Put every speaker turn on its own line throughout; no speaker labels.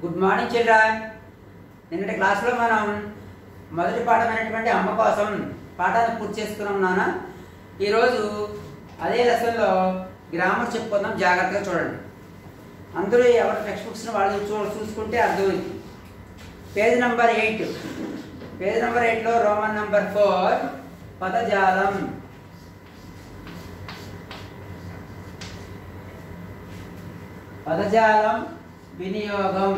good morning children నిన్నటి క్లాస్లో మనం మొదటి పాఠమైనటువంటి అమ్మ కోసం పాఠాన్ని పూర్తి చేసుకున్నాం నాన్న ఈరోజు అదే లెసన్లో గ్రామర్ చెప్పుకుందాం జాగ్రత్తగా చూడండి అందరూ ఎవరి టెక్స్ట్ బుక్స్ని వాళ్ళు చూ చూసుకుంటే అర్థమైంది page number eight page number ఎయిట్లో రోమన్ నెంబర్ ఫోర్ పదజాలం పదజాలం వినియోగం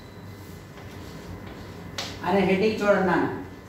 అనే హెడ్డింగ్ చూడండి నాన్న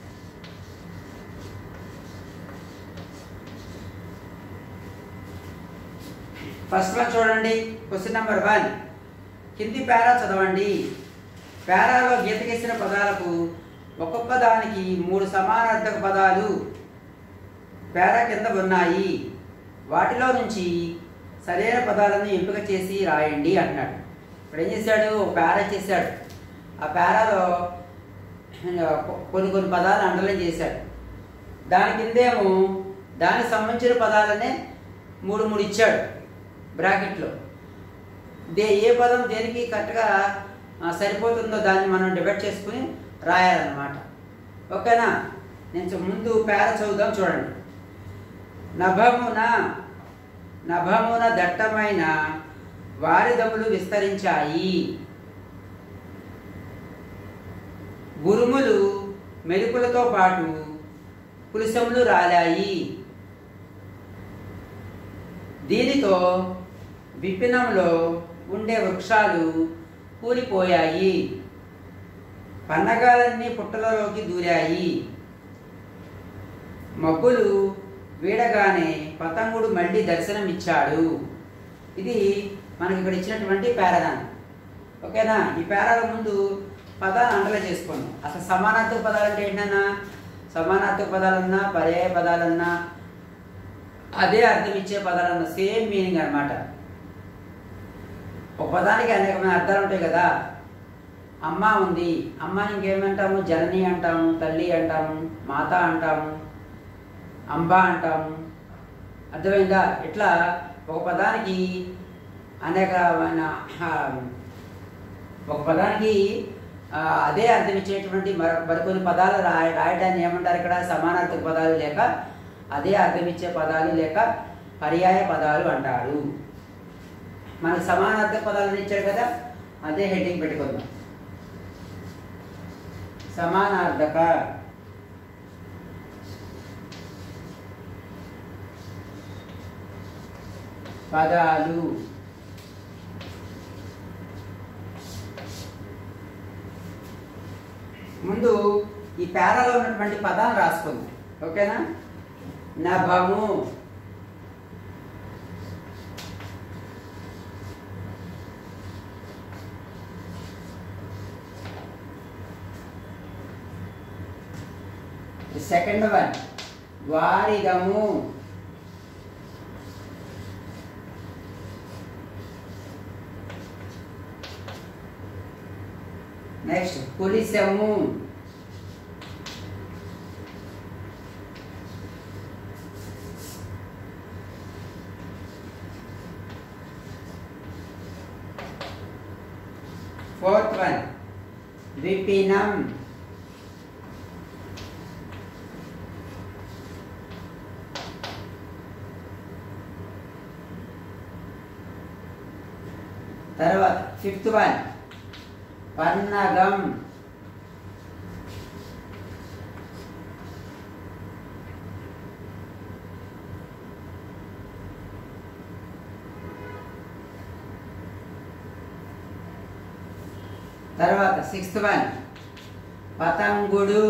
ఫస్ట్ వన్ చూడండి క్వశ్చన్ నెంబర్ వన్ కింది పేరా చదవండి పేరాలో గీతకేసిన పదాలకు ఒక్కొక్క దానికి మూడు సమానార్థక పదాలు పేరా కింద ఉన్నాయి వాటిలో నుంచి సరైన పదాలను ఎంపిక చేసి రాయండి అంటున్నాడు ఇప్పుడు ఏం చేశాడు ఒక పేరా చేశాడు ఆ పేరాలో కొన్ని కొన్ని పదాలు అండర్లైన్ చేశాడు దాని కిందేమో దానికి సంబంధించిన పదాలనే మూడు మూడు ఇచ్చాడు బ్రాకెట్లో దే ఏ పదం దేనికి కరెక్ట్గా ఆ, సరిపోతుందో దాన్ని మనం డిబెట్ చేసుకుని రాయాలన్నమాట ఓకేనా నేను చూ- ముందు పేర చదువుదాం చూడండి నభమున నభమున దట్టమైన వారిదములు విస్తరించాయి గురుములు మెరుపులతో పాటు పులిసములు రాలాయి దీనితో విపినంలో ఉండే వృక్షాలు కూలిపోయాయి పన్నగాలన్నీ పుట్టలలోకి దూరాయి మబ్బులు వీడగానే పతంగుడు మళ్ళీ దర్శనమిచ్చాడు ఇది మనకి ఇక్కడ ఇచ్చినటువంటి పారాదాన్ ఓకేనా ఈ పారాల ముందు పదాలు అండర్లైన్ చేసుకోండి అసలు సమానార్థక పదాలు అంటే ఏంటన్నా సమానార్థక పదాలన్నా పర్యాయ పదాలన్నా అదే అర్థం ఇచ్చే పదాలన్నా సేమ్ మీనింగ్ అన్నమాట ఒక పదానికి అనేకమైన అర్థాలు ఉంటాయి కదా అమ్మ ఉంది అమ్మని ఇంకేమంటాము జనని అంటాము తల్లి అంటాము మాత అంటాము అంబ అంటాము అర్థమైందా ఇట్లా ఒక పదానికి అనేకమైన ఆ, ఒక పదానికి ఆ, అదే అర్థం ఇచ్చేటువంటి మరి మరికొన్ని పదాలు రాయ రాయడాన్ని ఏమంటారు ఇక్కడ సమానార్థక పదాలు లేక అదే అర్థం ఇచ్చే పదాలు లేక పర్యాయ పదాలు అంటారు మనకు సమానార్థక పదాలను ఇచ్చాడు కదా అదే హెడ్డింగ్ పెట్టుకుందాం సమానార్థక పదాలు ముందు ఈ పేరాలో ఉన్నటువంటి పదాలు రాసుకుందాం ఓకేనా నభము సెకండ్ వన్ వారిదము నెక్స్ట్ పులిసము ఫోర్త్ వన్ విపినం తర్వాత ఫిఫ్త్ వన్ పన్నగం తర్వాత సిక్స్త్ వన్ పతంగుడు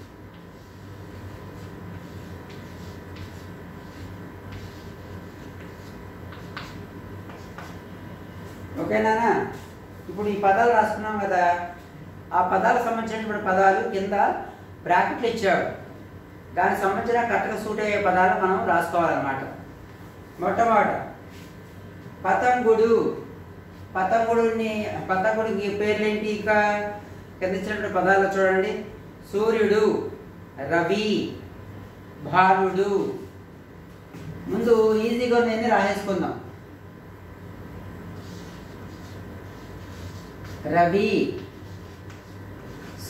ఓకేనా ఇప్పుడు ఈ పదాలు రాసుకున్నాం కదా ఆ పదాలకు సంబంధించినటువంటి పదాలు కింద బ్రాకెట్లు ఇచ్చాడు దానికి సంబంధించిన కరెక్ట్గా సూట్ అయ్యే పదాలు మనం రాసుకోవాలన్నమాట మొట్టమొదట పతంగుడు పతంగుడిని పతంగుడికి పేర్లేంటి ఇంకా కింద ఇచ్చినటువంటి పదాలు చూడండి సూర్యుడు రవి భానుడు ముందు ఈజీగా నేను రాసేసుకుందాం రవి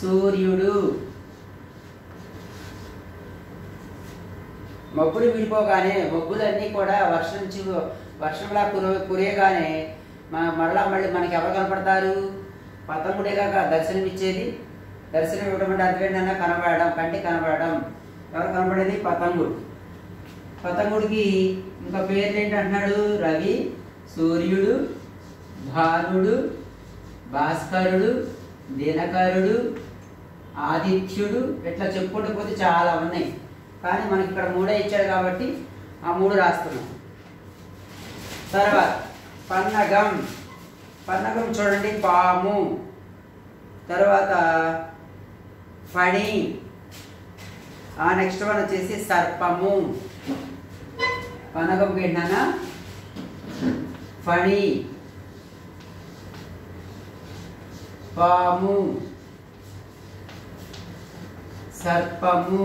సూర్యుడు మబ్బులు విడిపోగానే మబ్బులన్నీ కూడా వర్షం నుంచి వర్షంలా కుర కురియగానే మన మరలా మళ్ళీ మనకి ఎవరు కనపడతారు పతంగుడేగా దర్శనమిచ్చేది దర్శనం ఇవ్వడం అంటే అర్థం ఏంటన్నా కనబడడం కంటి కనబడడం ఎవరు కనబడేది పతంగుడు పతంగుడికి ఇంకా పేర్లు ఏంటి అంటున్నాడు రవి సూర్యుడు భానుడు భాస్కరుడు దినకరుడు ఆదిత్యుడు ఇట్లా చెప్పుకుంటూ పోతే చాలా ఉన్నాయి కానీ మనకి ఇక్కడ మూడే ఇచ్చాడు కాబట్టి ఆ మూడు రాస్తున్నాం తర్వాత పన్నగం పన్నగం చూడండి పాము తర్వాత ఫణి ఆ నెక్స్ట్ వన్ వచ్చేసి సర్పము పనగం ఏంటన్నా ఫణి పాము సర్పము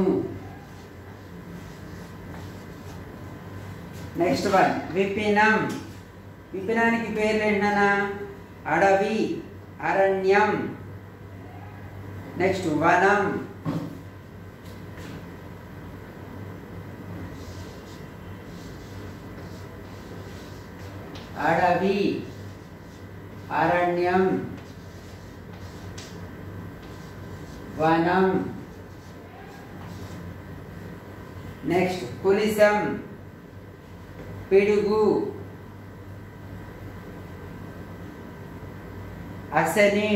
నెక్స్ట్ వన్ విపినం విపినానికి పేర్లు ఏంటన్నా అడవి అరణ్యం నెక్స్ట్ వనం అడవి అరణ్యం వనం నెక్స్ట్ పులిసం పిడుగు అసని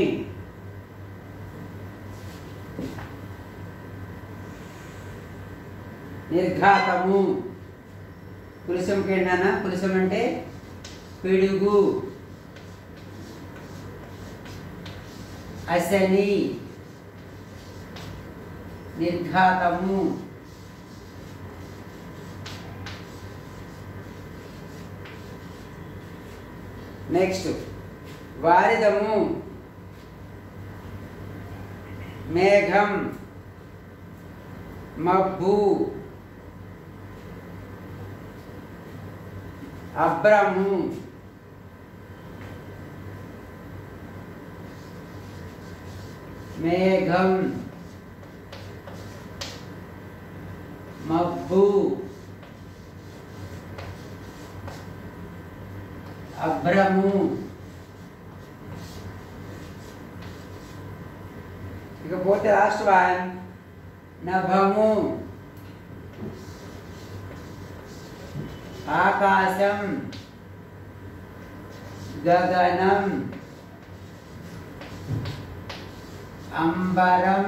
నిర్ఘాతము పులిసంకి ఏంటన్నా పులిసం అంటే పిడుగు అసని నిర్ఘాతము నెక్స్ట్ వారిదము మేఘం మబ్బు అబ్రము మేఘం మబ్బు అభ్రము ఇకపోతే లాస్ట్ వన్ నభము ఆకాశం గగనం అంబరం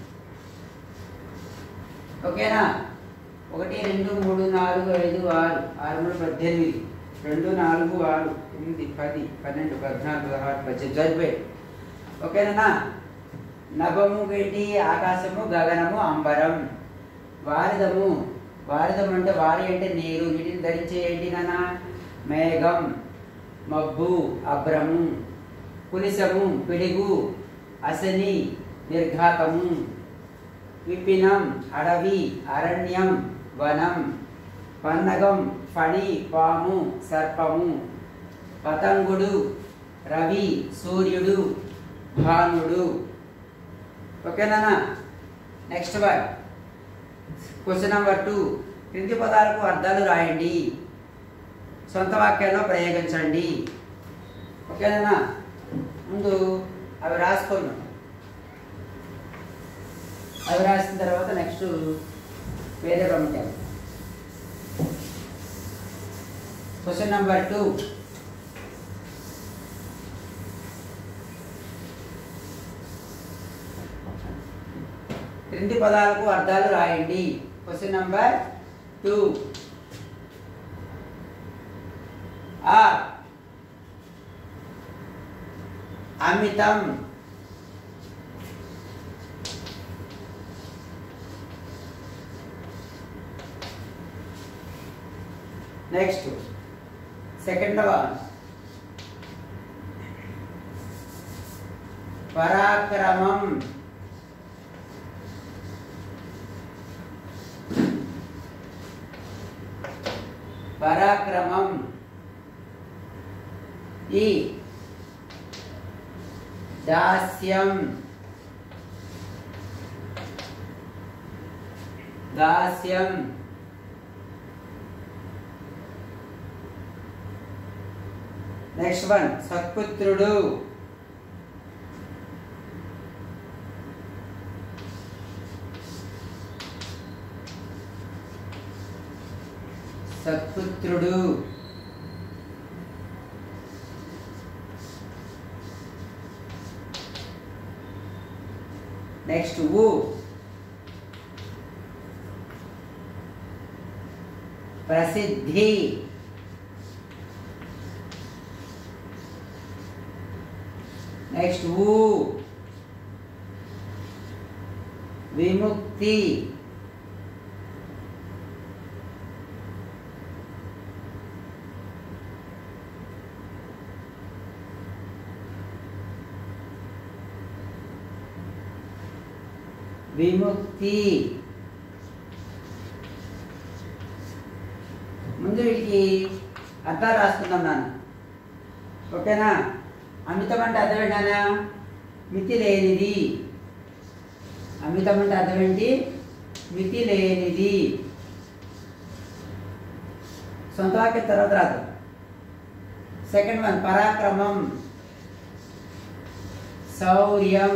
ఓకేనా ఒకటి రెండు మూడు నాలుగు ఐదు ఆరు ఆరు మూడు పద్దెనిమిది రెండు నాలుగు ఆరు ఎనిమిది పది పన్నెండు పద్నాలుగు పదహారు పద్దెనిమిది సరిపోయి ఓకేనా నభము ఏంటి ఆకాశము గగనము అంబరం వారిదము వారిదం అంటే వారి అంటే నీరు నీటిని ధరించే ఏంటి నాన్న మేఘం మబ్బు అభ్రము పులిసము పిడుగు అసని నిర్ఘాతము విపినం అడవి అరణ్యం వనం పన్నగం ఫణి పాము సర్పము పతంగుడు రవి సూర్యుడు భానుడు ఓకేనా next one question number two క్రింది పదాలకు అర్థాలు రాయండి సొంత వాక్యాల్లో ప్రయోగించండి ఓకేనా ముందు అవి రాసుకున్నాం అవి రాసిన తర్వాత నెక్స్ట్ వేరే పంపించాలి క్వశ్చన్ నెంబర్ టూ క్రింది పదాలకు అర్థాలు రాయండి క్వశ్చన్ నెంబర్ టూ ఆ అమితం నెక్స్ట్ సెకండ్ వన్ పరాక్రమం పరాక్రమం ఈ దాస్యం దాస్యం నెక్స్ట్ వన్ సత్పుత్రుడు సత్పుత్రుడు నెక్స్ట్ ఊ ప్రసిద్ధి నెక్స్ట్ ఊ విముక్తి విముక్తి ముందు వీటికి అర్థాలు రాసుకుందాం నాన్న ఓకేనా అమితం అంటే అర్థం ఏంటన్నా మితి లేనిది అమితం అంటే అర్థం ఏంటి మితి లేనిది సొంత వాక్యం తర్వాత రాదు సెకండ్ వన్ పరాక్రమం శౌర్యం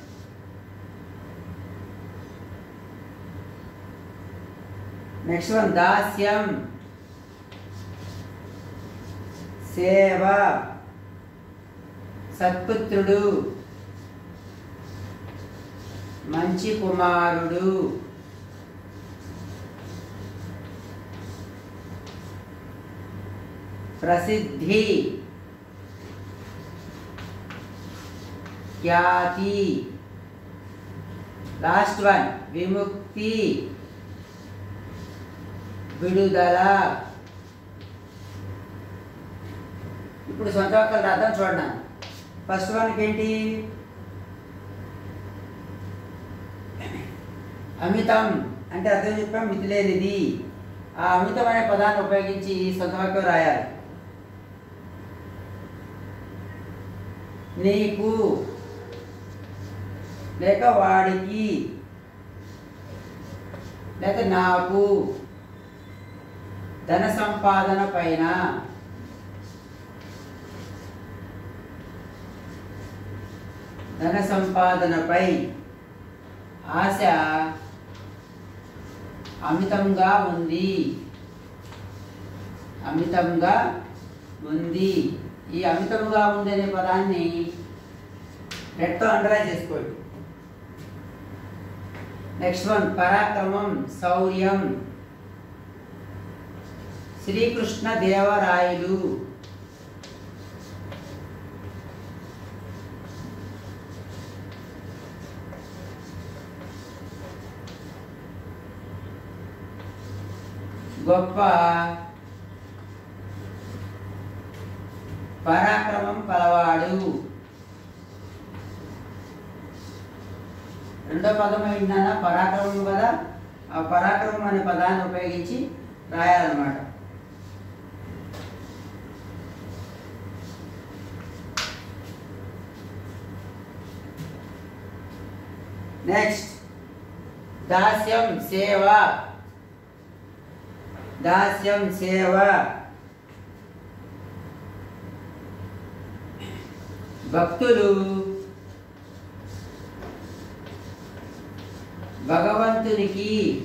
నెక్స్ట్ వన్ దాస్యం సేవ సత్పుత్రుడు మంచి కుమారుడు ప్రసిద్ధి ఖ్యాతి లాస్ట్ వన్ విముక్తి విడుదల ఇప్పుడు సొంత వాక్యాలు రాద్దాం చూడండి ఫస్ట్ వన్కి ఏంటి అమితం అంటే అర్థం చెప్పాం మితి లేనిది ఆ అమితం అనే పదాన్ని ఉపయోగించి సొంత వాక్యం రాయాలి నీకు లేక వాడికి లేక నాకు ధన సంపాదన పైన ధన సంపాదనపై ఆశ అమితంగా ఉంది అమితంగా ఉంది ఈ అమితంగా ఉంది అనే పదాన్ని రెడ్తో అండర్లైన్ చేసుకోండి నెక్స్ట్ వన్ పరాక్రమం శౌర్యం శ్రీకృష్ణ దేవరాయలు గొప్ప పరాక్రమం కలవాడు రెండో పదం ఏంటన్నా పరాక్రమం కదా ఆ పరాక్రమం అనే పదాన్ని ఉపయోగించి రాయాలన్నమాట నెక్స్ట్ దాస్యం సేవ దాస్యం సేవ భక్తులు భగవంతునికి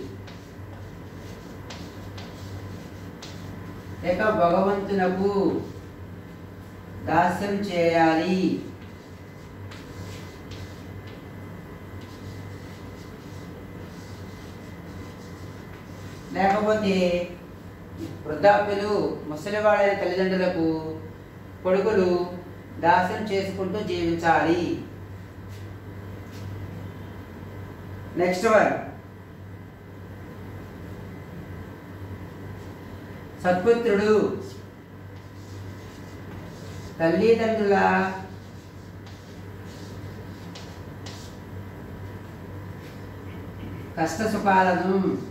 లేక భగవంతునకు దాస్యం చేయాలి లేకపోతే వృద్ధాప్యులు ముసలివాళ్ళైన తల్లిదండ్రులకు కొడుకులు దాస్యం చేసుకుంటూ జీవించాలి నెక్స్ట్ వన్ సత్పుత్రుడు తల్లిదండ్రుల కష్ట సుఖాలను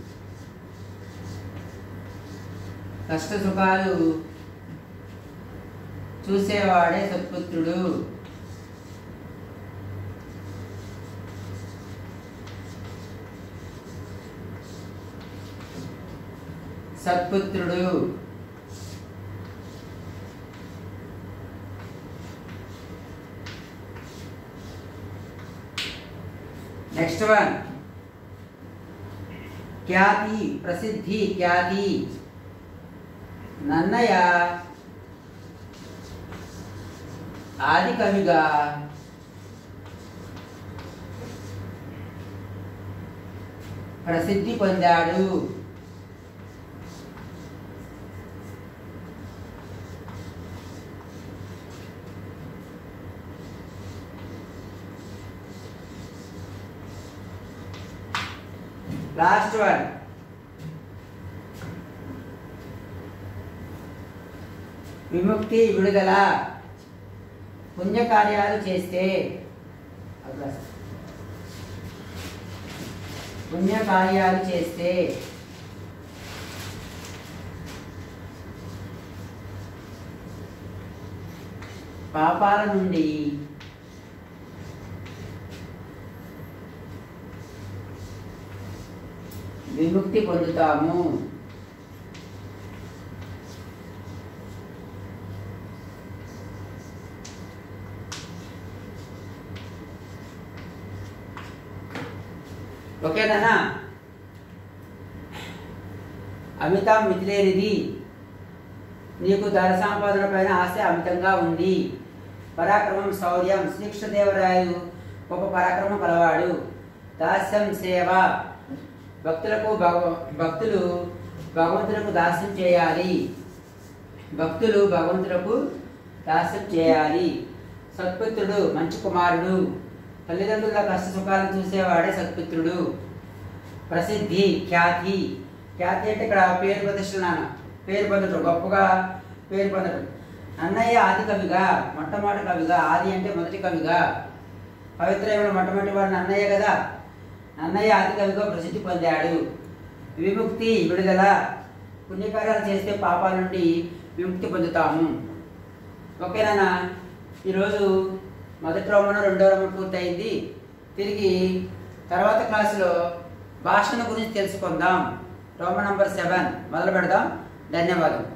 కష్ట సుఖాలు చూసేవాడే సత్పుత్రుడు సత్పుత్రుడు నెక్స్ట్ వన్ ఖ్యాతి ప్రసిద్ధి ఖ్యాతి నన్నయ్య ఆది కవిగా ప్రసిద్ధి పొందాడు లాస్ట్ వన్ విముక్తి విడుదల పుణ్యకార్యాలు చేస్తే పుణ్యకార్యాలు చేస్తే పాపాల నుండి విముక్తి పొందుతాము ఓకేనా అమితం మితిలేనిది నీకు ధన సంపాదన పైన ఆశ అమితంగా ఉంది పరాక్రమం శౌర్యం శ్రీకృష్ణదేవరాయలు గొప్ప పరాక్రమం కలవాడు దాస్యం సేవ భక్తులకు భగ భక్తులు భగవంతులకు దాస్యం చేయాలి భక్తులు భగవంతులకు దాస్యం చేయాలి సత్పుత్రుడు మంచి కుమారుడు తల్లిదండ్రుల కష్ట సుఖాలను చూసేవాడే సత్పుత్రుడు ప్రసిద్ధి ఖ్యాతి ఖ్యాతి అంటే ఇక్కడ పేరు ప్రతిష్టనాన పేరు పొందటం గొప్పగా పేరు పొందటం అన్నయ్య ఆది కవిగా మొట్టమొదటి కవిగా ఆది అంటే మొదటి కవిగా పవిత్రమైన మొట్టమొదటి వాడిని అన్నయ్య కదా అన్నయ్య ఆది కవిగా ప్రసిద్ధి పొందాడు విముక్తి విడుదల పుణ్యకార్యాలు చేస్తే పాపాల నుండి విముక్తి పొందుతాము ఓకేనా ఈరోజు మొదటి రోమను రెండో రోమను పూర్తయింది తిరిగి తర్వాత క్లాసులో భాషను గురించి తెలుసుకుందాం రోమ నంబర్ సెవెన్ మొదలు పెడదాం ధన్యవాదాలు